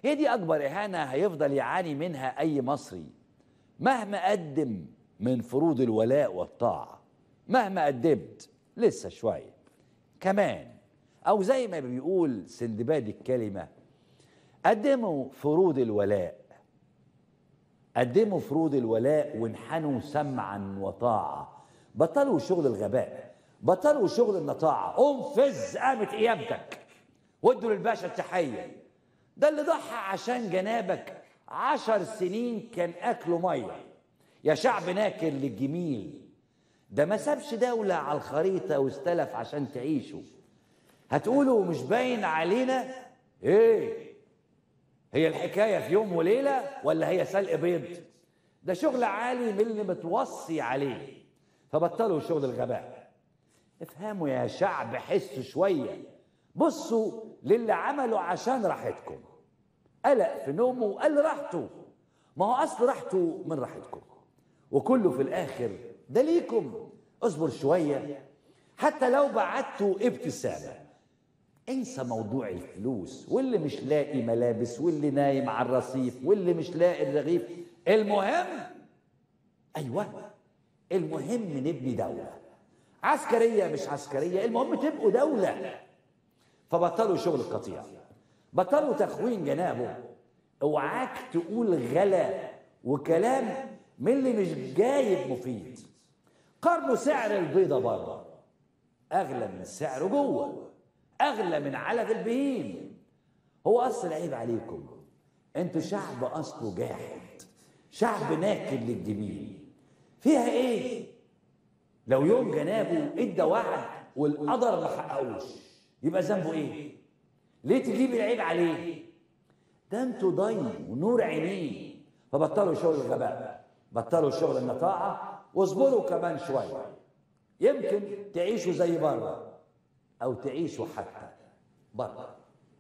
هي دي اكبر اهانه هيفضل يعاني منها اي مصري مهما قدم من فروض الولاء والطاعه مهما قدمت لسه شويه كمان او زي ما بيقول سندباد الكلمه قدموا فروض الولاء قدموا فروض الولاء وانحنوا سمعا وطاعه بطلوا شغل الغباء بطلوا شغل النطاعه قوم فز قامت قيامتك وادوا للباشا التحيه ده اللي ضحى عشان جنابك عشر سنين كان اكله ميه يا شعب ناكر للجميل ده ما سابش دولة على الخريطة واستلف عشان تعيشوا هتقولوا مش باين علينا ايه هي الحكاية في يوم وليلة ولا هي سلق بيض ده شغل عالي من اللي متوصي عليه فبطلوا شغل الغباء افهموا يا شعب حسوا شوية بصوا للي عملوا عشان راحتكم قلق في نومه وقال راحته ما هو اصل راحته من راحتكم وكله في الاخر ده ليكم اصبر شويه حتى لو بعتوا ابتسامه انسى موضوع الفلوس واللي مش لاقي ملابس واللي نايم على الرصيف واللي مش لاقي الرغيف المهم ايوه المهم نبني دوله عسكريه مش عسكريه المهم تبقوا دوله فبطلوا شغل القطيع بطلوا تخوين جنابه اوعاك تقول غلا وكلام من اللي مش جايب مفيد قارنوا سعر البيضة بره أغلى من سعره جوه أغلى من علف البهيم هو أصل عيب عليكم أنتوا شعب أصله جاحد شعب ناكل للجميل فيها إيه؟ لو يوم جنابه ادى وعد والقدر ما حققوش يبقى ذنبه ايه؟ ليه تجيب العيب عليه؟ ده انتوا ضي ونور عينيه فبطلوا شغل الغباء بطلوا شغل النطاعة واصبروا كمان شوية يمكن تعيشوا زي بره أو تعيشوا حتى بره